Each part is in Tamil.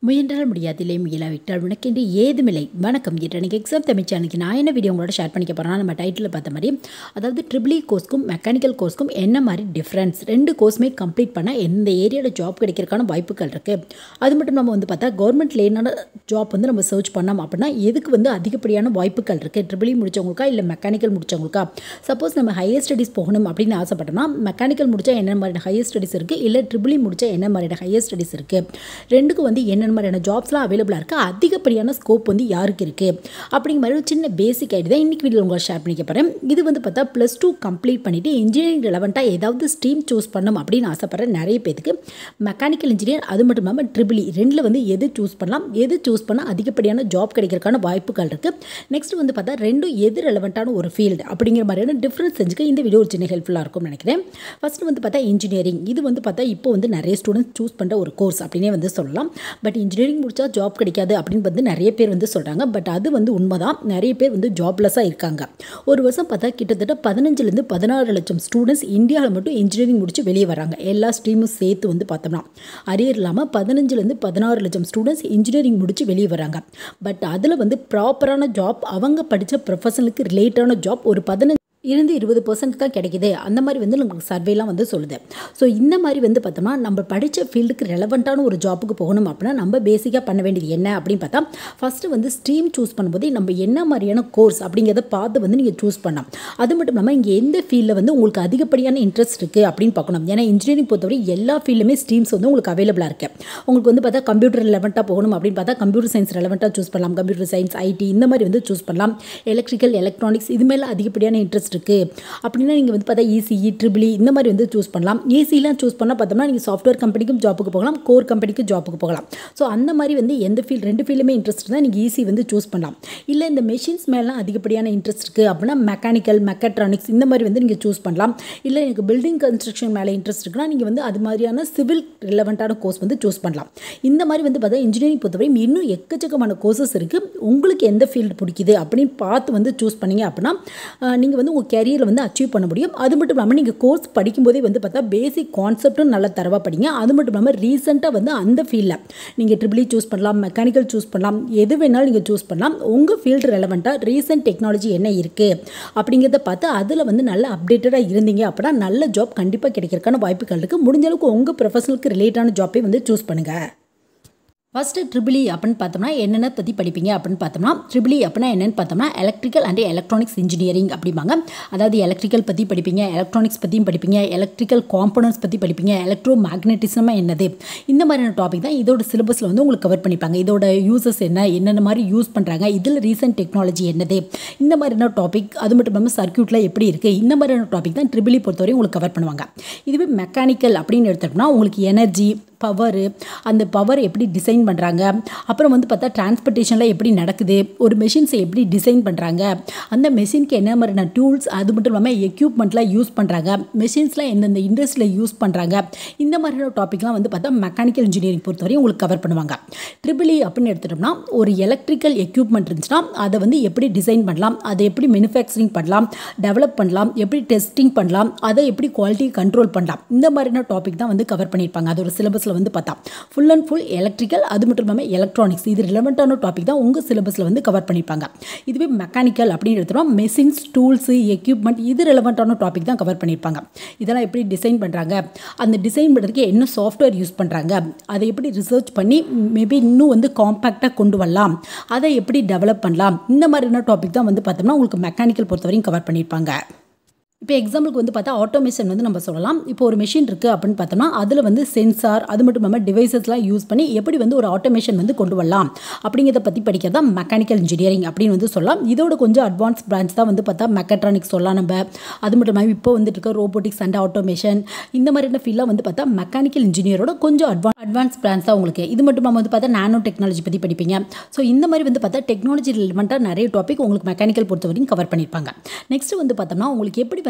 முயன்றால் முடியாதில்லை முயலாவிட்டால் உனக்கென்று ஏதுமில்லை வணக்கம் இன்று எனக்கு எக்ஸாம் தமிழ் அன்றைக்கி நான் என்ன வீடியோ உங்களோட ஷேர் பண்ணிக்க போகிறேன்னா நம்ம டைட்டில் பார்த்த மாதிரி அதாவது ட்ரிபிளி கோர்ஸ்க்கும் மெக்கானிக்கல் கோர்ஸ்க்கும் என்ன மாதிரி டிஃப்ரென்ஸ் ரெண்டு கோர்ஸுமே கம்ப்ளீட் பண்ணால் எந்த ஏரியாவில் ஜாப் கிடைக்கிறதுக்கான வாய்ப்புகள் இருக்குது அது மட்டும் நம்ம வந்து பார்த்தா கவர்மெண்ட் லேனான ஜாப் வந்து நம்ம சர்ச் பண்ணோம் அப்படின்னா எதுக்கு வந்து அதிகப்படியான வாய்ப்புகள் இருக்குது ட்ரிபிளி முடிச்சவங்களுக்கா இல்லை மெக்கானிக்கல் முடிச்சவங்களுக்கா சப்போஸ் நம்ம ஹையர் ஸ்டடீஸ் போகணும் அப்படின்னு ஆசைப்பட்டோம்னா மெக்கானிக்கல் முடிச்சா என்ன மாதிரியான ஹையர் ஸ்டடீஸ் இருக்குது இல்லை ட்ரிபிளி முடிச்சா என்ன மாதிரியான ஹையர் ஸ்டடீஸ் இருக்குது ரெண்டுக்கும் வந்து என்னென்ன மாதிரியான ஜாப்ஸ்லாம் அவைலபிளாக இருக்குது அதிகப்படியான ஸ்கோப் வந்து யாருக்கு இருக்குது அப்படிங்கிற மாதிரி ஒரு சின்ன பேசிக் ஐடி தான் இன்றைக்கி வீடியோ உங்களை ஷேர் பண்ணிக்க போகிறேன் இது வந்து பார்த்தா ப்ளஸ் டூ கம்ப்ளீட் பண்ணிவிட்டு இன்ஜினியரிங் ரெலவெண்ட்டாக ஏதாவது ஸ்ட்ரீம் சூஸ் பண்ணணும் அப்படின்னு ஆசைப்படுற நிறைய பேருக்கு மெக்கானிக்கல் இன்ஜினியர் அது மட்டும் இல்லாமல் ட்ரிபிளி ரெண்டில் வந்து எது சூஸ் பண்ணலாம் எது சூஸ் பண்ணால் அதிகப்படியான ஜாப் கிடைக்கிறதுக்கான வாய்ப்புகள் இருக்குது நெக்ஸ்ட் வந்து பார்த்தா ரெண்டும் எது ரெலவெண்ட்டான ஒரு ஃபீல்டு அப்படிங்கிற மாதிரியான டிஃப்ரென்ஸ் செஞ்சுக்க இந்த வீடியோ ஒரு சின்ன ஹெல்ப்ஃபுல்லாக இருக்கும்னு நினைக்கிறேன் ஃபஸ்ட்டு வந்து பார்த்தா இன்ஜினியரிங் இது வந்து பார்த்தா இப்போ வந்து நிறைய ஸ்டூடெண்ட்ஸ் சூஸ் பண்ணுற ஒரு கோர்ஸ் அப்படின்னே வந்து சொல்லலாம் பட் இன்ஜினியரிங் முடித்தா ஜாப் கிடைக்காது அப்படின்னு வந்து நிறைய பேர் வந்து சொல்கிறாங்க பட் அது வந்து உண்மைதான் நிறைய பேர் வந்து ஜாப்லெஸ்ஸாக இருக்காங்க ஒரு வருஷம் பார்த்தா கிட்டத்தட்ட பதினஞ்சுலேருந்து பதினாறு லட்சம் ஸ்டூடெண்ட்ஸ் இந்தியாவில் மட்டும் இன்ஜினியரிங் முடிச்சு வெளியே வராங்க எல்லா ஸ்ட்ரீமும் சேர்த்து வந்து பார்த்தோம்னா அரியர் இல்லாமல் பதினஞ்சுலேருந்து பதினாறு லட்சம் ஸ்டூடெண்ட்ஸ் இன்ஜினியரிங் முடிச்சு வெளியே வராங்க பட் அதில் வந்து ப்ராப்பரான ஜாப் அவங்க படித்த ப்ரொஃபஷனுக்கு ரிலேட்டான ஜாப் ஒரு பதினஞ்சு இருந்து இருபது பர்சன்ட் தான் கிடைக்குது அந்த மாதிரி வந்து நமக்கு சர்வேலாம் வந்து சொல்லுது ஸோ இந்த மாதிரி வந்து பார்த்தோம்னா நம்ம படித்த ஃபீல்டுக்கு ரெலவெண்ட்டான ஒரு ஜாப்புக்கு போகணும் அப்படின்னா நம்ம பேசிக்காக பண்ண வேண்டியது என்ன அப்படின்னு பார்த்தா ஃபஸ்ட்டு வந்து ஸ்ட்ரீம் சூஸ் பண்ணும்போது நம்ம என்ன மாதிரியான கோர்ஸ் அப்படிங்கிறத பார்த்து வந்து நீங்கள் சூஸ் பண்ணலாம் அது மட்டும் இல்லாமல் இங்கே எந்த ஃபீல்டில் வந்து உங்களுக்கு அதிகப்படியான இன்ட்ரெஸ்ட் இருக்குது அப்படின்னு பார்க்கணும் ஏன்னா இன்ஜினியரிங் பொறுத்தவரை எல்லா ஃபீல்டுமே ஸ்ட்ரீம்ஸ் வந்து உங்களுக்கு அவைலபிளாக இருக்குது உங்களுக்கு வந்து பார்த்தா கம்ப்யூட்டர் ரெலவெண்ட்டாக போகணும் அப்படின்னு பார்த்தா கம்ப்யூட்டர் சயின்ஸ் ரெலவெண்ட்டாக சூஸ் பண்ணலாம் கம்ப்யூட்டர் சயின்ஸ் ஐடி இந்த மாதிரி வந்து சூஸ் பண்ணலாம் எலக்ட்ரிக்கல் எலக்ட்ரானிக்ஸ் இது மேலே அதிகப்படியான இன்ட்ரெஸ்ட் இருக்குது அப்படின்னா நீங்கள் வந்து பார்த்தா இசிஇ ட்ரிபிளி இந்த மாதிரி வந்து சூஸ் பண்ணலாம் ஏசிலாம் சூஸ் பண்ணால் பார்த்தோம்னா நீங்கள் சாஃப்ட்வேர் கம்பெனிக்கும் ஜாப்புக்கு போகலாம் கோர் கம்பெனிக்கு ஜாப்புக்கு போகலாம் ஸோ அந்த மாதிரி வந்து எந்த ஃபீல்ட் ரெண்டு ஃபீல்டுமே இன்ட்ரெஸ்ட் தான் நீங்கள் ஈஸி வந்து சூஸ் பண்ணலாம் இல்லை இந்த மெஷின்ஸ் மேலாம் அதிகப்படியான இன்ட்ரெஸ்ட் இருக்குது அப்படின்னா மெக்கானிக்கல் மெக்கட்ரானிக்ஸ் இந்த மாதிரி வந்து நீங்கள் சூஸ் பண்ணலாம் இல்லை எனக்கு பில்டிங் கன்ஸ்ட்ரக்ஷன் மேலே இன்ட்ரெஸ்ட் இருக்குன்னா நீங்கள் வந்து அது மாதிரியான சிவில் ரிலவெண்ட்டான கோர்ஸ் வந்து சூஸ் பண்ணலாம் இந்த மாதிரி வந்து பார்த்தா இன்ஜினியரிங் பொறுத்தவரை இன்னும் எக்கச்சக்கமான கோர்சஸ் இருக்குது உங்களுக்கு எந்த ஃபீல்டு பிடிக்குது அப்படின்னு பார்த்து வந்து சூஸ் பண்ணீங்க அப்படின்னா நீங்கள் வந்து உங்கள் கேரியரில் வந்து அச்சீவ் பண்ண முடியும் அது மட்டும் இல்லாமல் நீங்கள் கோர்ஸ் படிக்கும்போதே வந்து பார்த்தா பேசிக் கான்செப்ட்டும் நல்லா தரவாக படிங்க அது மட்டும் இல்லாமல் ரீசெண்டாக வந்து அந்த ஃபீல்டில் நீங்கள் ட்ரிபிளி சூஸ் பண்ணலாம் மெக்கானிக்கல் சூஸ் பண்ணலாம் எது வேணாலும் நீங்கள் சூஸ் பண்ணலாம் உங்கள் ஃபீல்டு ரெலவெண்ட்டாக ரீசெண்ட் டெக்னாலஜி என்ன இருக்குது அப்படிங்கிறத பார்த்து அதில் வந்து நல்ல அப்டேட்டடாக இருந்தீங்க அப்படின்னா நல்ல ஜாப் கண்டிப்பாக கிடைக்கிறதுக்கான வாய்ப்புகள் இருக்குது முடிஞ்ச அளவுக்கு உங்கள் ப்ரொஃபஷனலுக்கு ரிலேட்டான ஜாப்பே வந்து சூஸ் பண்ணுங்கள் ஃபஸ்ட்டு ட்ரிபிளி அப்படின்னு பார்த்தோம்னா என்னென்ன பற்றி படிப்பீங்க அப்படின்னு பார்த்தோம்னா ட்ரிபிளி அப்படின்னா என்னென்னு பார்த்தோம்னா எலக்ட்ரிக்கல் அண்ட் எலக்ட்ரானிக்ஸ் இன்ஜினியரிங் அப்படிம்பாங்க அதாவது எலக்ட்ரிக்கல் பற்றி படிப்பீங்க எலக்ட்ரானிக்ஸ் பற்றியும் படிப்பீங்க எலக்ட்ரிக்கல் காம்பனன்ட்ஸ் பற்றி படிப்பீங்க எலக்ட்ரோ மேக்னட்டிசம் என்னது இந்த மாதிரியான டாபிக் தான் இதோட சிலபஸில் வந்து உங்களுக்கு கவர் பண்ணிப்பாங்க இதோட யூசஸ் என்ன என்னென்ன மாதிரி யூஸ் பண்ணுறாங்க இதில் ரீசெண்ட் டெக்னாலஜி என்னது இந்த மாதிரியான டாபிக் அது மட்டும் இல்லாமல் சர்க்கியூட்டில் எப்படி இருக்குது இந்த மாதிரியான டாபிக் தான் ட்ரிபிளி பொறுத்தவரை உங்களுக்கு கவர் பண்ணுவாங்க இதுவே மெக்கானிக்கல் அப்படின்னு எடுத்துட்டோம்னா உங்களுக்கு எனர்ஜி பவரு அந்த பவர் எப்படி டிசைன் பண்ணுறாங்க அப்புறம் வந்து பார்த்தா டிரான்ஸ்போர்ட்டேஷனில் எப்படி நடக்குது ஒரு மெஷின்ஸை எப்படி டிசைன் பண்ணுறாங்க அந்த மெஷினுக்கு என்ன மாதிரியான டூல்ஸ் அது மட்டும் இல்லாமல் எக்யூப்மெண்ட்லாம் யூஸ் பண்ணுறாங்க மெஷின்ஸ்லாம் எந்தெந்த இண்டஸ்ட்ரியில் யூஸ் பண்ணுறாங்க இந்த மாதிரியான டாபிக்லாம் வந்து பார்த்தா மெக்கானிக்கல் இன்ஜினியரிங் பொறுத்தவரையும் உங்களுக்கு கவர் பண்ணுவாங்க ட்ரிபிளி அப்படின்னு எடுத்துட்டோம்னா ஒரு எலக்ட்ரிக்கல் எக்யூப்மெண்ட் இருந்துச்சுன்னா அதை வந்து எப்படி டிசைன் பண்ணலாம் அதை எப்படி மேனுஃபேக்சரிங் பண்ணலாம் டெவலப் பண்ணலாம் எப்படி டெஸ்டிங் பண்ணலாம் அதை எப்படி குவாலிட்டி கண்ட்ரோல் பண்ணலாம் இந்த மாதிரியான டாபிக் தான் வந்து கவர் பண்ணியிருப்பாங்க அது ஒரு சிலபஸில் வந்து பார்த்தா ஃபுல் அண்ட் ஃபுல் எலக்ட்ரிக்கல் அது மட்டும் இல்லாமல் எலக்ட்ரானிக்ஸ் இது ரிலவெண்ட்டான டாபிக் தான் உங்கள் சிலபஸில் வந்து கவர் பண்ணியிருப்பாங்க இதுவே மெக்கானிக்கல் அப்படின்னு எடுத்துகிறோம் மெஷின்ஸ் டூல்ஸு எக்யூப்மெண்ட் இது ரிலவெண்ட்டான டாபிக் தான் கவர் பண்ணியிருப்பாங்க இதெல்லாம் எப்படி டிசைன் பண்ணுறாங்க அந்த டிசைன் பண்ணுறதுக்கு என்ன சாஃப்ட்வேர் யூஸ் பண்ணுறாங்க அதை எப்படி ரிசர்ச் பண்ணி மேபி இன்னும் வந்து காம்பேக்டாக கொண்டு வரலாம் அதை எப்படி டெவலப் பண்ணலாம் இந்த மாதிரியான டாபிக் தான் வந்து பார்த்தோம்னா உங்களுக்கு மெக்கானிக்கல் பொறுத்தவரையும் கவர் பண்ணியிருப்பாங்க இப்போ எக்ஸாம்பிளுக்கு வந்து பார்த்தா ஆட்டோமேஷன் வந்து நம்ம சொல்லலாம் இப்போ ஒரு மிஷின் இருக்குது அப்படின்னு பார்த்தோம்னா அதில் வந்து சென்சார் அது மட்டும் இல்லாமல் டிவைசஸ்லாம் யூஸ் பண்ணி எப்படி வந்து ஒரு ஆட்டோமேஷன் வந்து கொண்டு வரலாம் அப்படிங்கிறத பற்றி படிக்கிறது தான் மெக்கானிக்கல் இன்ஜினியரிங் அப்படின்னு வந்து சொல்லலாம் இதோட கொஞ்சம் அட்வான்ஸ் பிரான்ச் தான் வந்து பார்த்தா மெக்கட்ரானிக்ஸ் சொல்லலாம் நம்ம அது மட்டும் இல்லாமல் இப்போ வந்துட்டு இருக்க ரோபோட்டிக்ஸ் அண்ட் ஆட்டோமேஷன் இந்த மாதிரியான ஃபீல்டாக வந்து பார்த்தா மெக்கானிக்கல் இன்ஜினியரோட கொஞ்சம் அட்வான்ஸ் அட்வான்ஸ் பிரான்ச் தான் உங்களுக்கு இது மட்டும் இல்லாமல் வந்து பார்த்தா நானோ டெக்னாலஜி பற்றி படிப்பீங்க ஸோ இந்த மாதிரி வந்து பார்த்தா டெக்னாலஜி ரிலவெண்ட்டாக நிறைய டாபிக் உங்களுக்கு மெக்கானிக்கல் பொறுத்த வரைக்கும் கவர் பண்ணியிருப்பாங்க நெக்ஸ்ட் வந்து பார்த்தோம்னா உங்களுக்கு எப்படி வந்து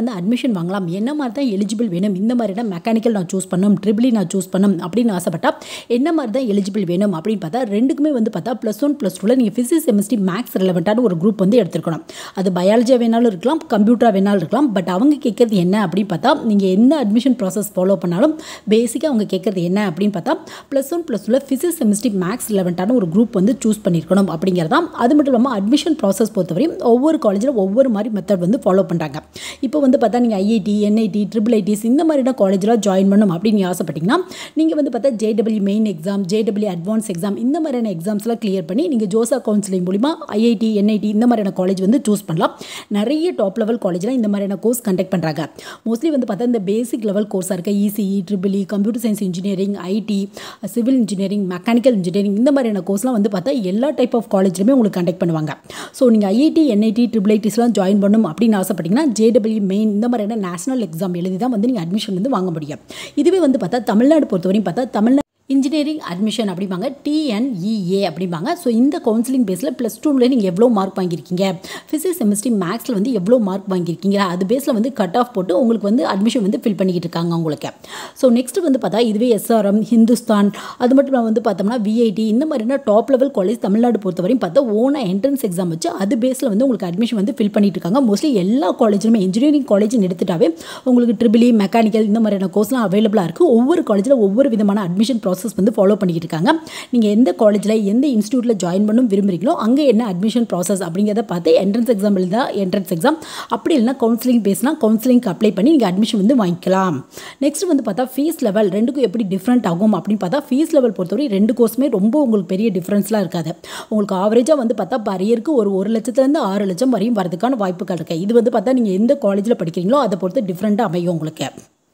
வந்து அட்மிஷன் வாங்கலாம் என்ன மாதிரி தான் எலிஜிபிள் வேணும் இந்த மாதிரி தான் மெக்கானிக்கல் நான் சூஸ் பண்ணணும் ட்ரிபிளி நான் சூஸ் பண்ணணும் அப்படின்னு ஆசைப்பட்டா என்ன மாதிரி தான் எலிஜிபிள் வேணும் அப்படின்னு பார்த்தா ரெண்டுக்குமே வந்து பார்த்தா ப்ளஸ் ஒன் ப்ளஸ் டூவில் நீங்கள் ஃபிசிக்ஸ் கெமிஸ்ட்ரி மேக்ஸ் ரெலவெண்ட்டான ஒரு குரூப் வந்து எடுத்துருக்கணும் அது பயாலஜியாக வேணாலும் இருக்கலாம் கம்ப்யூட்டராக வேணாலும் இருக்கலாம் பட் அவங்க கேட்குறது என்ன அப்படின்னு பார்த்தா நீங்கள் என்ன அட்மிஷன் ப்ராசஸ் ஃபாலோ பண்ணாலும் பேசிக்காக அவங்க கேட்குறது என்ன அப்படின்னு பார்த்தா ப்ளஸ் ஒன் ப்ளஸ் டூவில் ஃபிசிக்ஸ் கெமிஸ்ட்ரி மேக்ஸ் ரெலவெண்ட்டான ஒரு குரூப் வந்து சூஸ் பண்ணியிருக்கணும் அப்படிங்கிறதா அது மட்டும் இல்லாமல் அட்மிஷன் ப்ராசஸ் பொறுத்தவரையும் ஒவ்வொரு காலேஜில் ஒவ்வொரு மாதிரி மெத்தட் வந்து ஃபாலோ பண்ணுறாங்க இப்போ வந்து பார்த்தா நீங்கள் ஐஐடி என்ஐடி ட்ரிபிள் ஐடிஸ் இந்த மாதிரியான காலேஜில் ஜாயின் பண்ணணும் அப்படின்னு ஆசைப்பட்டீங்கன்னா நீங்கள் வந்து பார்த்தா J W main exam J W advance exam இந்த மாதிரியான எக்ஸாம்ஸ்லாம் கிளியர் பண்ணி நீங்கள் ஜோசா கவுன்சிலிங் மூலிமா ஐஐடி என்ஐடி இந்த மாதிரியான காலேஜ் வந்து சூஸ் பண்ணலாம் நிறைய டாப் லெவல் காலேஜில் இந்த மாதிரியான கோர்ஸ் கண்டக்ட் பண்ணுறாங்க மோஸ்ட்லி வந்து பார்த்தா இந்த பேசிக் லெவல் கோர்ஸாக இருக்க ECE triple computer science engineering IT civil engineering mechanical engineering இந்த மாதிரியான கோர்ஸ்லாம் வந்து பார்த்தா எல்லா டைப் ஆஃப் காலேஜ்லையுமே உங்களுக்கு கண்டக்ட் பண்ணுவாங்க ஸோ நீங்கள் ஐஐடி என்ஐடி ட்ரிபிள் ஐடிஸ்லாம் ஜாயின் பண்ணணும் அப்படின்னு ஆசைப்பட்டீங்கன்னா ஜேடபிள்யூ மெயின் இந்த மாதிரியான நேஷனல் எக்ஸாம் எழுதி தான் வந்து நீங்கள் அட்மிஷன் வந்து வாங்க முடியும் இதுவே வந்து பார்த்தா தமிழ்நாடு பொறுத்தவரையும் பார்த்தா தமிழ்நாடு இன்ஜினியரிங் அட்மிஷன் அப்படிம்பாங்க டிஎன்இஏ அப்படிம்பாங்க ஸோ இந்த கவுன்சிலிங் பேஸில் ப்ளஸ் டூவில் நீங்கள் எவ்வளோ மார்க் வாங்கியிருக்கீங்க ஃபிசிக்ஸ் செமிஸ்ட்ரி மேக்ஸில் வந்து எவ்வளோ மார்க் வாங்கியிருக்கீங்க அது பேஸில் வந்து கட் ஆஃப் போட்டு உங்களுக்கு வந்து அட்மிஷன் வந்து ஃபில் பண்ணிக்கிட்டு இருக்காங்க உங்களுக்கு ஸோ நெக்ஸ்ட் வந்து பார்த்தா இதுவே எஸ்ஆர்எம் ஹிந்துஸ்தான் அது மட்டும் இல்லாமல் வந்து பார்த்தோம்னா விஐடி இந்த மாதிரியான டாப் லெவல் காலேஜ் தமிழ்நாடு பொறுத்தவரையும் பார்த்தா ஓனாக என்ட்ரன்ஸ் எக்ஸாம் வச்சு அது பேஸில் வந்து உங்களுக்கு அட்மிஷன் வந்து ஃபில் பண்ணிட்டு இருக்காங்க மோஸ்ட்லி எல்லா காலேஜிலுமே இன்ஜினியரிங் காலேஜ்னு எடுத்துட்டாவே உங்களுக்கு ட்ரிபிளி மெக்கானிக்கல் இந்த மாதிரியான கோர்ஸ்லாம் அவைலபிளாக இருக்குது ஒவ்வொரு காலேஜில் ஒவ்வொரு விதமான அட்மிஷன் ப்ராசஸ் வந்து ஃபாலோ பண்ணிக்கிட்டு இருக்காங்க நீங்கள் எந்த காலேஜில் எந்த இன்ஸ்டியூட்டில் ஜாயின் பண்ணணும் விரும்புறீங்களோ அங்கே என்ன அட்மிஷன் ப்ராசஸ் அப்படிங்கிறத பார்த்து என்ட்ரன்ஸ் எக்ஸாம் எழுதா என்ட்ரன்ஸ் எக்ஸாம் அப்படி இல்லைனா கவுன்சிலிங் பேசினா கவுன்சிலிங்க்கு அப்ளை பண்ணி நீங்கள் அட்மிஷன் வந்து வாங்கிக்கலாம் நெக்ஸ்ட் வந்து பார்த்தா ஃபீஸ் லெவல் ரெண்டுக்கும் எப்படி டிஃப்ரெண்ட் ஆகும் அப்படின்னு பார்த்தா ஃபீஸ் லெவல் பொறுத்தவரை ரெண்டு கோர்ஸுமே ரொம்ப உங்களுக்கு பெரிய டிஃப்ரென்ஸ்லாம் இருக்காது உங்களுக்கு ஆவரேஜாக வந்து பார்த்தா பரியருக்கு ஒரு ஒரு லட்சத்துலேருந்து ஆறு லட்சம் வரையும் வரதுக்கான வாய்ப்புகள் இருக்குது இது வந்து பார்த்தா நீங்கள் எந்த காலேஜில் படிக்கிறீங்களோ அதை பொறுத்து டிஃப்ரெண்ட்டாக அமையும் உங்களுக்கு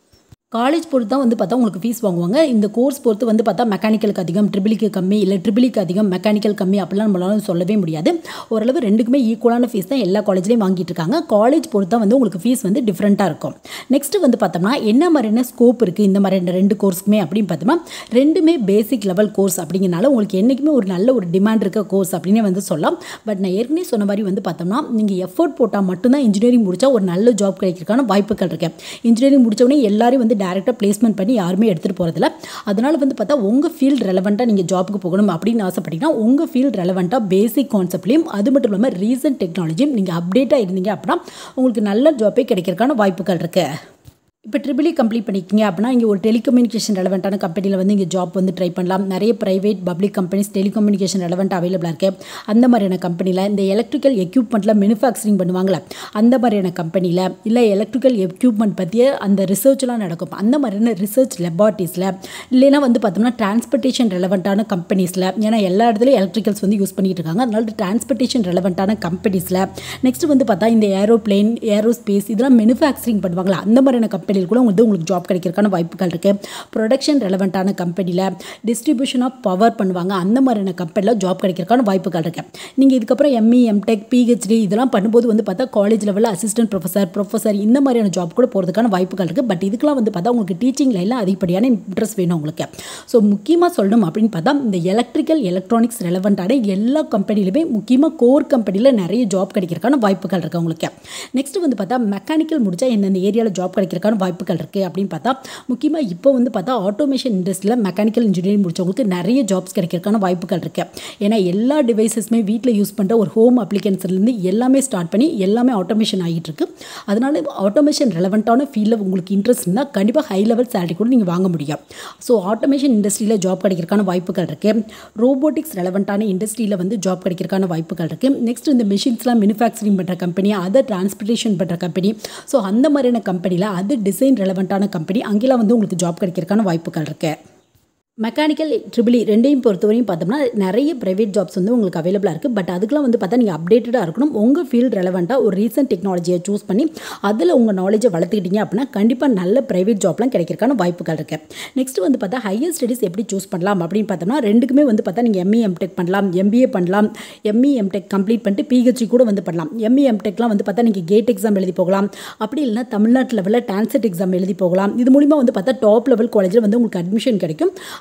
காலேஜ் பொறுத்து தான் வந்து பார்த்தா உங்களுக்கு ஃபீஸ் வாங்குவாங்க இந்த கோர்ஸ் பொறுத்து வந்து பார்த்தா மெக்கானிக்கலுக்கு அதிகம் ட்ரிபிளிக்கு கம்மி இல்லை ட்ரிபிளிக்கு அதிகம் மெக்கானிக்கல் கம்மி அப்படிலாம் நம்மளால சொல்லவே முடியாது ஓரளவு ரெண்டுக்குமே ஈக்குவலான ஃபீஸ் தான் எல்லா காலேஜ்லேயும் வாங்கிட்டு இருக்காங்க காலேஜ் பொறுத்து தான் வந்து உங்களுக்கு ஃபீஸ் வந்து டிஃப்ரெண்ட்டாக இருக்கும் நெக்ஸ்ட் வந்து பார்த்தோம்னா என்ன மாதிரியான ஸ்கோப் இருக்குது இந்த மாதிரி ரெண்டு கோர்ஸ்க்குமே அப்படின்னு பார்த்தோம்னா ரெண்டுமே பேசிக் லெவல் கோர்ஸ் அப்படிங்கிறனால உங்களுக்கு என்றைக்குமே ஒரு நல்ல ஒரு டிமாண்ட் இருக்க கோர்ஸ் அப்படின்னு வந்து சொல்லலாம் பட் நான் ஏற்கனவே சொன்ன மாதிரி வந்து பார்த்தோம்னா நீங்கள் எஃபோர்ட் போட்டால் மட்டும்தான் இன்ஜினியரிங் முடிச்சா ஒரு நல்ல ஜாப் கிடைக்கிறதுக்கான வாய்ப்புகள் இருக்கு இன்ஜினியரிங் முடிச்சவொடனே எல்லாரும் வந்து டேரெக்டாக பிளேஸ்மெண்ட் பண்ணி யாருமே எடுத்துகிட்டு போகிறதில்ல அதனால் வந்து பார்த்தா உங்கள் ஃபீல்டு ரெலவெண்ட்டாக நீங்கள் ஜாப்புக்கு போகணும் அப்படின்னு ஆசைப்பட்டீங்கன்னா உங்கள் ஃபீல்டு ரெலவெண்ட்டாக பேசிக் கான்செப்ட்லையும் அது மட்டும் இல்லாமல் ரீசன்ட் டெக்னாலஜியும் நீங்கள் அப்டேட்டாக இருந்தீங்க அப்படின்னா உங்களுக்கு நல்ல ஜாப்பே கிடைக்கிறதுக்கான வாய்ப்புகள் இருக்குது இப்போ ட்ரிபிளி கம்ப்ளீட் பண்ணிக்கிங்க அப்படின்னா இங்கே ஒரு டெலிகம்யூனிகேஷன் ரெலவெண்ட்டான கம்பெனியில் வந்து இங்கே ஜாப் வந்து ட்ரை பண்ணலாம் நிறைய private public companies telecommunication relevant அவைலபிளாக இருக்குது அந்த மாதிரியான கம்பெனியில் இந்த எலக்ட்ரிக்கல் எக்யூப்மெண்ட்டில் மேனுஃபேக்சரிங் பண்ணுவாங்களே அந்த மாதிரியான கம்பெனியில் இல்லை எலக்ட்ரிக்கல் எக்யூப்மெண்ட் பற்றிய அந்த ரிசர்ச்லாம் நடக்கும் அந்த மாதிரியான ரிசர்ச் லெபார்ட்டிஸில் இல்லைன்னா வந்து பார்த்தோம்னா டிரான்ஸ்போர்ட்டேஷன் ரெலவெண்ட்டான கம்பெனிஸில் ஏன்னா எல்லா இடத்துலையும் எலக்ட்ரிக்கல்ஸ் வந்து யூஸ் பண்ணிட்டு இருக்காங்க அதனால டிரான்ஸ்போர்ட்டேஷன் ரெலவெண்ட்டான கம்பெனிஸில் நெக்ஸ்ட் வந்து பார்த்தா இந்த ஏரோப்ளேன் ஏரோஸ்பேஸ் இதெல்லாம் மேனுஃபேக்சரிங் பண்ணுவாங்களா அந்த மாதிரியான கம்பெனியில் கூட வந்து உங்களுக்கு ஜாப் கிடைக்கிறதுக்கான வாய்ப்புகள் இருக்குது ப்ரொடக்ஷன் ரெலவெண்ட்டான கம்பெனியில் டிஸ்ட்ரிபியூஷன் ஆஃப் பவர் பண்ணுவாங்க அந்த மாதிரியான கம்பெனியில் ஜாப் கிடைக்கிறதுக்கான வாய்ப்புகள் இருக்குது நீங்கள் இதுக்கப்புறம் எம்இ எம்டெக் பிஹெச்டி இதெல்லாம் பண்ணும்போது வந்து பார்த்தா காலேஜ் லெவலில் அசிஸ்டன்ட் ப்ரொஃபஸர் ப்ரொஃபஸர் இந்த மாதிரியான ஜாப் கூட போகிறதுக்கான வாய்ப்புகள் இருக்குது பட் இதுக்கெல்லாம் வந்து பார்த்தா உங்களுக்கு டீச்சிங் லைனில் அதிகப்படியான இன்ட்ரெஸ்ட் வேணும் உங்களுக்கு ஸோ முக்கியமாக சொல்லணும் அப்படின்னு பார்த்தா இந்த எலக்ட்ரிக்கல் எலக்ட்ரானிக்ஸ் ரெலவெண்ட்டான எல்லா கம்பெனிலுமே முக்கியமாக கோர் கம்பெனியில் நிறைய ஜாப் கிடைக்கிறதுக்கான வாய்ப்புகள் இருக்குது உங்களுக்கு நெக்ஸ்ட் வந்து பார்த்தா மெக்கானிக்கல் முடிச்சா எந்தெந்த ஏரியாவில் ஜாப் கிடைக்கிறதுக்கான வாய்ப்புகள் இருக்குது அப்படின்னு பார்த்தா முக்கியமாக இப்போ வந்து பார்த்தா ஆட்டோமேஷன் இண்டஸ்ட்ரியில் மெக்கானிக்கல் இன்ஜினியரிங் முடிச்சவங்களுக்கு நிறைய ஜாப்ஸ் கிடைக்கிறதுக்கான வாய்ப்புகள் இருக்குது ஏன்னா எல்லா டிவைசஸுமே வீட்டில் யூஸ் பண்ணுற ஒரு ஹோம் அப்ளிகன்ஸ்லேருந்து எல்லாமே ஸ்டார்ட் பண்ணி எல்லாமே ஆட்டோமேஷன் ஆகிட்டு இருக்கு அதனால ஆட்டோமேஷன் ரெலவெண்ட்டான ஃபீல்டில் உங்களுக்கு இன்ட்ரெஸ்ட் இருந்தால் கண்டிப்பாக ஹை லெவல் சேலரி கூட நீங்கள் வாங்க முடியும் ஸோ ஆட்டோமேஷன் இண்டஸ்ட்ரியில் ஜாப் கிடைக்கிறதுக்கான வாய்ப்புகள் இருக்குது ரோபோட்டிக்ஸ் ரெலவெண்ட்டான இண்டஸ்ட்ரியில் வந்து ஜாப் கிடைக்கிறதுக்கான வாய்ப்புகள் இருக்குது நெக்ஸ்ட் இந்த மிஷின்ஸ்லாம் மேனுஃபேக்சரிங் பண்ணுற கம்பெனி அதை டிரான்ஸ்போர்ட்டேஷன் பண்ணுற கம்பெனி ஸோ அந்த மாதிரியான கம்பெனியில் அது டிசைன் ரெலவெண்ட்டான கம்பெனி அங்கெல்லாம் வந்து உங்களுக்கு ஜாப் கிடைக்கிறதுக்கான வாய்ப்புகள் இருக்குது மெக்கானிக்கல் ட்ரிபிளி ரெண்டையும் பொறுத்தவரையும் பார்த்தோம்னா நிறைய ப்ரைவேட் ஜாப்ஸ் வந்து உங்களுக்கு அவைலபிளாக இருக்குது பட் அதுக்கெலாம் வந்து பார்த்தா நீங்கள் அப்டேட்டடாக இருக்கணும் உங்கள் ஃபீல்டு ரெலவெண்ட்டாக ஒரு ரீசன்ட் டெக்னாலஜியை சூஸ் பண்ணி அதில் உங்கள் நாலேஜை வளர்த்துக்கிட்டீங்க அப்படின்னா கண்டிப்பாக நல்ல ப்ரைவேட் ஜாப்லாம் கிடைக்கிறக்கான வாய்ப்புகள் இருக்குது நெக்ஸ்ட் வந்து பார்த்தா ஹையர் ஸ்டடீஸ் எப்படி சூஸ் பண்ணலாம் அப்படின்னு பார்த்தோம்னா ரெண்டுக்குமே வந்து பார்த்தா நீங்கள் எம்இ எம்டெக் பண்ணலாம் எம்பிஏ பண்ணலாம் எம்இ எம்டெக் கம்ப்ளீட் பண்ணிட்டு பிஹெச்டி கூட வந்து பண்ணலாம் எம்இ எம்டெக்லாம் வந்து பார்த்தா நீங்கள் கேட் எக்ஸாம் எழுதி போகலாம் அப்படி இல்லைனா தமிழ்நாட்டு லெவலில் டான்செட் எக்ஸாம் எழுதி போகலாம் இது மூலிமா வந்து பார்த்தா டாப் லெவல் காலேஜில் வந்து உங்களுக்கு அட்மிஷன் கிடைக்கும்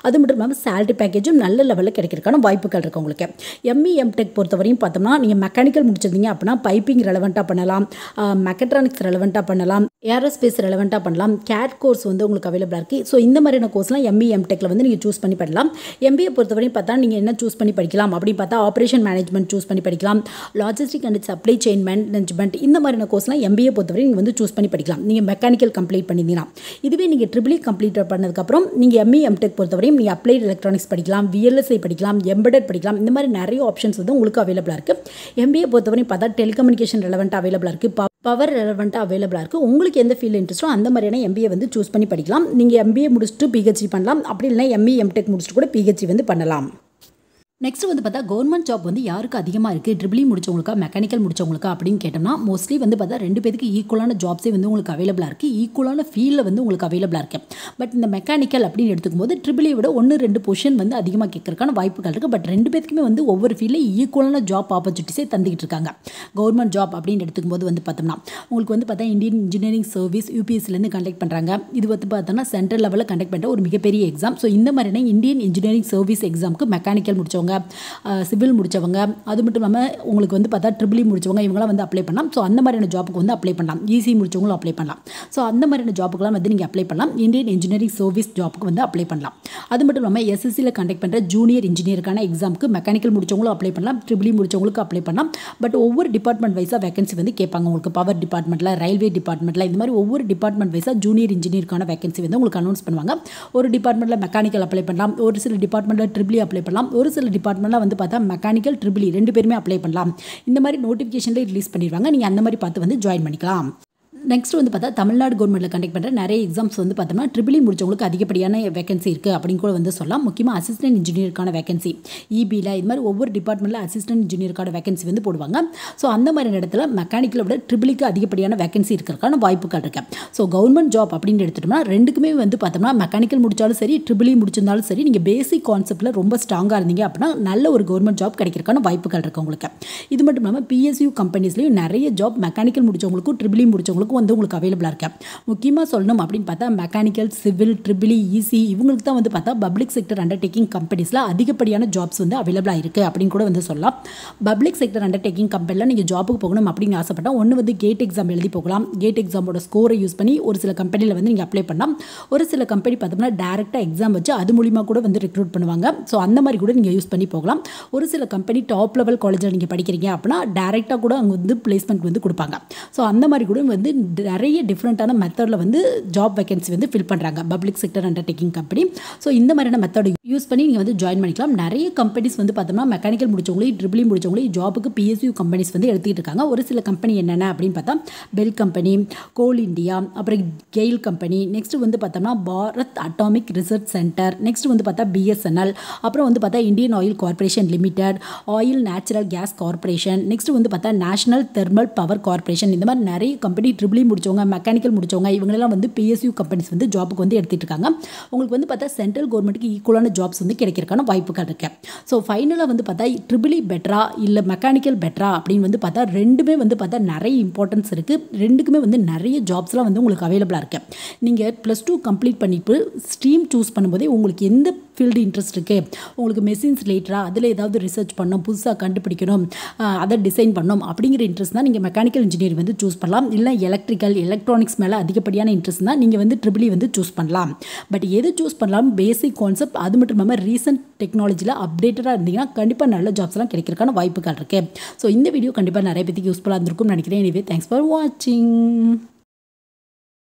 அது மட்டும் இல்லாமல் சேலரி பேக்கேஜும் நல்ல லெவலில் கிடைக்கிறதுக்கான வாய்ப்புகள் இருக்குது உங்களுக்கு எம்இ எம்டெக் பொறுத்தவரையும் பார்த்தோம்னா நீங்கள் மெக்கானிக்கல் முடிச்சிருந்தீங்க அப்படின்னா பைப்பிங் ரெலவெண்ட்டாக பண்ணலாம் மெக்கட்ரானிக்ஸ் ரெலவெண்ட்டாக பண்ணலாம் ஏரோஸ்பேஸ் ரெலவெண்ட்டாக பண்ணலாம் கேட் கோர்ஸ் வந்து உங்களுக்கு அவைலபிளாக இருக்குது ஸோ இந்த மாதிரியான கோர்ஸ்லாம் எம்இ எம்டெக்கில் வந்து நீங்கள் சூஸ் பண்ணி பண்ணலாம் எம்பிஏ பொறுத்தவரையும் பார்த்தா நீங்கள் என்ன சூஸ் பண்ணி படிக்கலாம் அப்படின்னு பார்த்தா ஆப்ரேஷன் மேனேஜ்மெண்ட் சூஸ் பண்ணி படிக்கலாம் logistic and supply chain management இந்த மாதிரியான கோர்ஸ்லாம் எம்பிஏ பொறுத்தவரை நீங்கள் வந்து சூஸ் பண்ணி படிக்கலாம் நீங்கள் மெக்கானிக்கல் கம்ப்ளீட் பண்ணியிருந்தீங்கன்னா இதுவே நீங்கள் ட்ரிபிளி கம்ப்ளீட் பண்ணதுக்கப்புறம் நீங்கள் எம்இ எம்டெக் பொறுத்தவரையும் நீங்கள் அப்ளைட் எலக்ட்ரானிக்ஸ் படிக்கலாம் விஎல்எஸ்ஐ படிக்கலாம் எம்பெடட் படிக்கலாம் இந்த மாதிரி நிறைய ஆப்ஷன்ஸ் வந்து உங்களுக்கு அவைலபிளாக இருக்குது எம்பிஏ பொறுத்தவரையும் பார்த்தா டெலிகம்யூனிகேஷன் ரெலவெண்ட்டாக அவைலபிளாக இருக்குது பவர் ரெலவெண்ட்டாக அவைலபிளாக இருக்குது உங்களுக்கு எந்த ஃபீல்டு இன்ட்ரெஸ்ட்டோ அந்த மாதிரியான எம்பிஏ வந்து சூஸ் பண்ணி படிக்கலாம் நீங்கள் எம்பிஏ முடிச்சுட்டு பிஹெச்டி பண்ணலாம் அப்படி இல்லைனா எம்இ எம்டெக் முடிச்சுட்டு கூட பிஹெச்டி வந்து பண்ணலாம் நெக்ஸ்ட் வந்து பார்த்தா கவர்மெண்ட் ஜாப் வந்து யாருக்கு அதிகமாக இருக்குது ட்ரிபிளி முடிச்சவங்களுக்கா மெக்கானிக்கல் முடிச்சவங்களுக்கா அப்படின்னு கேட்டோம்னா மோஸ்ட்லி வந்து பார்த்தா ரெண்டு பேருக்கு ஈக்குவலான ஜாப்ஸே வந்து உங்களுக்கு அவைலபிளாக இருக்குது ஈக்குவலான ஃபீல்டில் வந்து உங்களுக்கு அவைலபிளாக இருக்குது பட் இந்த மெக்கானிக்கல் அப்படின்னு எடுத்துக்கும் போது ட்ரிபிளி விட ஒன்று ரெண்டு பொசிஷன் வந்து அதிகமாக கேட்கறதுக்கான வாய்ப்புகள் இருக்குது பட் ரெண்டு பேருக்குமே வந்து ஒவ்வொரு ஃபீல்டில் ஈக்குவலான ஜாப் ஆப்பர்ச்சுனிட்டிஸே தந்துக்கிட்டு இருக்காங்க கவர்மெண்ட் ஜாப் அப்படின்னு எடுத்துக்கும் போது வந்து பார்த்தோம்னா உங்களுக்கு வந்து பார்த்தா இந்தியன் இன்ஜினியரிங் சர்வீஸ் யூபிஎஸ்சிலேருந்து கண்டக்ட் பண்ணுறாங்க இது வந்து பார்த்தோன்னா சென்ட்ரல் லெவலில் கண்டக்ட் பண்ணுற ஒரு மிகப்பெரிய எக்ஸாம் ஸோ இந்த மாதிரியான இந்தியன் இன்ஜினியரிங் சர்வீஸ் எக்ஸாமுக்கு மெக்கானிக்கல் முடிச்சவங்க சிவில் முடித்தவங்க அது மட்டும் இல்லாமல் உங்களுக்கு வந்து பார்த்தா ட்ரிபிளி முடிச்சவங்க இவங்களாம் வந்து அப்ளை பண்ணலாம் ஸோ அந்த மாதிரியான ஜாப்புக்கு வந்து அப்ளை பண்ணலாம் ஈஸி முடிச்சவங்களும் அப்ளை பண்ணலாம் ஸோ அந்த மாதிரியான ஜாப்புக்கெல்லாம் வந்து நீங்கள் அப்ளை பண்ணலாம் இந்தியன் இன்ஜினியரிங் சர்வீஸ் ஜாப்புக்கு வந்து அப்ளை பண்ணலாம் அது மட்டும் இல்லாமல் எஸ்எஸ்சியில் கண்டக்ட் பண்ணுற ஜூனியர் இன்ஜினியருக்கான எக்ஸாமுக்கு மெக்கானிக்கல் முடிச்சவங்களும் அப்ளை பண்ணலாம் ட்ரிபிளி முடிச்சவங்களுக்கு அப்ளை பண்ணலாம் பட் ஒவ்வொரு டிபார்ட்மெண்ட் வைஸாக வேகன்சி வந்து கேட்பாங்க உங்களுக்கு பவர் டிபார்ட்மெண்ட்டில் ரயில்வே டிபார்ட்மெண்ட்டில் இந்த மாதிரி ஒவ்வொரு டிபார்ட்மெண்ட் வைஸாக ஜூனியர் இன்ஜினியருக்கான வேகன்சி வந்து உங்களுக்கு அனௌன்ஸ் பண்ணுவாங்க ஒரு டிபார்ட்மெண்ட்டில் மெக்கானிக்கல் அப்ளை பண்ணலாம் ஒரு சில டிபார்ட்மெண்ட்டில் ட்ரிபிளி அப்ளை பண்ணலாம் ஒரு சில டிபார்ட்மெண்ட்டில் வந்து பார்த்தா மெக்கானிக்கல் ட்ரிபிளி ரெண்டு பேருமே அப்ளை பண்ணலாம் இந்த மாதிரி நோட்டிஃபிகேஷனில் ரிலீஸ் பண்ணிடுவாங்க நீங்கள் அந்த மாதிரி பார்த்து வந்து ஜாயின் பண்ணிக்கலாம் நெக்ஸ்ட் வந்து பார்த்தா தமிழ்நாடு கவர்மெண்ட்டில் கண்டக்ட் பண்ணுற நிறைய எக்ஸாம்ஸ் வந்து பார்த்தோம்னா ட்ரிபிளி முடிச்சவங்களுக்கு அதிகப்படியான வேகன்சி இருக்குது அப்படின்னு கூட வந்து சொல்லலாம் முக்கியமாக அசிஸ்டன்ட் இன்ஜினியருக்கான வேகன்சி இபியில் இது மாதிரி ஒவ்வொரு டிபார்ட்மெண்ட்டில் அசிஸ்டன்ட் இன்ஜினியருக்கான வேகன்சி வந்து போடுவாங்க ஸோ அந்த மாதிரி இடத்துல மெக்கானிக்கலை விட ட்ரிபிளிக்கு அதிகப்படியான வேகன்சி இருக்கிறதுக்கான வாய்ப்புகள் இருக்கு ஸோ கவர்மெண்ட் ஜாப் அப்படின்னு எடுத்துட்டோம்னா ரெண்டுக்குமே வந்து பார்த்தோம்னா மெக்கானிக்கல் முடிச்சாலும் சரி ட்ரிபிளி முடிச்சிருந்தாலும் சரி நீங்கள் பேசிக் கான்செப்ட்டில் ரொம்ப ஸ்ட்ராங்காக இருந்தீங்க அப்படின்னா நல்ல ஒரு கவர்மெண்ட் ஜாப் கிடைக்கிறதுக்கான வாய்ப்புகள் இருக்குது உங்களுக்கு இது மட்டும் இல்லாமல் பிஎஸ்யூ கம்பெனிஸ்லையும் நிறைய ஜாப் மெக்கானிக்கல் முடிச்சவங்களுக்கும் ட்ரிபிளி முடிச்சவங்களுக்கும் வந்து உங்களுக்கு அவைலபிளாக இருக்கு முக்கியமாக சொல்லணும் அப்படின்னு பார்த்தா மெக்கானிக்கல் சிவில் ட்ரிபிளி ஈசி இவங்களுக்கு தான் வந்து பார்த்தா பப்ளிக் செக்டர் அண்டர்டேக்கிங் கம்பெனிஸில் அதிகப்படியான ஜாப்ஸ் வந்து அவைலபிளாக இருக்குது அப்படின்னு கூட வந்து சொல்லலாம் பப்ளிக் செக்டர் அண்டர்டேக்கிங் கம்பெனியில் நீங்கள் ஜாபுக்கு போகணும் அப்படின்னு ஆசைப்பட்டால் ஒன்று வந்து கேட் எக்ஸாம் எழுதி போகலாம் கேட் எக்ஸாமோட ஸ்கோரை யூஸ் பண்ணி ஒரு சில கம்பெனியில் வந்து நீங்கள் அப்ளை பண்ணலாம் ஒரு சில கம்பெனி பார்த்தோம்னா டேரெக்டாக எக்ஸாம் வச்சு அது மூலிமா கூட வந்து ரெக்ரூட் பண்ணுவாங்க ஸோ அந்த மாதிரி கூட நீங்கள் யூஸ் பண்ணி போகலாம் ஒரு சில கம்பெனி டாப் லெவல் காலேஜில் நீங்கள் படிக்கிறீங்க அப்படின்னா டேரெக்டாக கூட அங்கே வந்து பிளேஸ்மெண்ட் வந்து கொடுப்பாங்க ஸோ அந்த மாதிரி கூட வந்து நிறைய டிஃப்ரெண்ட்டான மெத்தடில் வந்து ஜாப் வேகன்சி வந்து ஃபில் பண்ணுறாங்க public sector undertaking company so இந்த மாதிரியான மெத்தட் யூஸ் பண்ணி நீங்கள் வந்து ஜாயின் பண்ணிக்கலாம் நிறைய கம்பெனிஸ் வந்து பார்த்தோம்னா மெக்கானிக்கல் முடிச்சவங்களையும் ட்ரிபிளி முடிச்சவங்களையும் ஜாபுக்கு பிஎஸ்யூ கம்பெனிஸ் வந்து எடுத்துக்கிட்டு இருக்காங்க ஒரு சில கம்பெனி என்னென்ன அப்படின்னு பார்த்தா பெல் கம்பெனி கோல் இந்தியா அப்புறம் கெயில் கம்பெனி நெக்ஸ்ட் வந்து பார்த்தோம்னா Bharat atomic research centre next வந்து பார்த்தா பிஎஸ்என்எல் அப்புறம் வந்து பார்த்தா Indian oil corporation limited oil natural gas corporation next வந்து பார்த்தா நேஷனல் தெர்மல் பவர் கார்பரேஷன் இந்த மாதிரி நிறைய கம்பெனி ட்ரிபிளி முடிச்சவங்க மெக்கானிக்கல் முடிச்சவங்க இவங்களெல்லாம் வந்து பிஎஸ்யூ கம்பெனிஸ் வந்து ஜாபுக்கு வந்து எடுத்துகிட்டு இருக்காங்க உங்களுக்கு வந்து பார்த்தா சென்ட்ரல் கவர்மெண்ட்டுக்கு ஈக்குவலான ஜாப்ஸ் வந்து கிடைக்கிறதுக்கான வாய்ப்புகள் இருக்கு ஸோ ஃபைனலாக வந்து பார்த்தா ட்ரிபிளி பெட்டரா இல்லை மெக்கானிக்கல் பெட்டரா அப்படின்னு வந்து பார்த்தா ரெண்டுமே வந்து பார்த்தா நிறைய இம்பார்ட்டன்ஸ் இருக்குது ரெண்டுக்குமே வந்து நிறைய ஜாப்ஸ்லாம் வந்து உங்களுக்கு அவைலபிளாக இருக்கு நீங்கள் ப்ளஸ் டூ கம்ப்ளீட் பண்ணிட்டு ஸ்ட்ரீம் சூஸ் பண்ணும்போதே உங்களுக்கு எந்த ஃபீல்டு இன்ட்ரெஸ்ட் இருக்குது உங்களுக்கு மெஷின்ஸ் ரிலேட்டடாக அதில் ஏதாவது ரிசர்ச் பண்ணணும் புதுசாக கண்டுபிடிக்கணும் அதை டிசைன் பண்ணணும் அப்படிங்கிற இன்ட்ரெஸ்ட் தான் நீங்கள் மெக்கானிக்கல் இன்ஜினியர் வந்து சூஸ் பண்ணலாம் இல்லை எலக்ட்ரிக்கல் எலக்ட்ரானிக்ஸ் மேலே அதிகப்படியான இன்ட்ரெஸ்ட் தான் நீங்கள் வந்து ட்ரிபிளி வந்து சூஸ் பண்ணலாம் பட் எது சூஸ் பண்ணலாம் பேசிக் கான்செப்ட் அது மட்டும் இல்லாமல் ரீசெண்ட் டெக்னாலஜியில் அப்டேட்டடாக இருந்தீங்கன்னா கண்டிப்பாக நல்ல ஜாப்ஸ்லாம் கிடைக்கிறதுக்கான வாய்ப்புகள் இருக்குது ஸோ இந்த வீடியோ கண்டிப்பாக நிறைய பேருக்கு யூஸ்ஃபுல்லாக இருந்திருக்கும்னு நினைக்கிறேன் எனவே தேங்க்ஸ் ஃபார் வாட்சிங்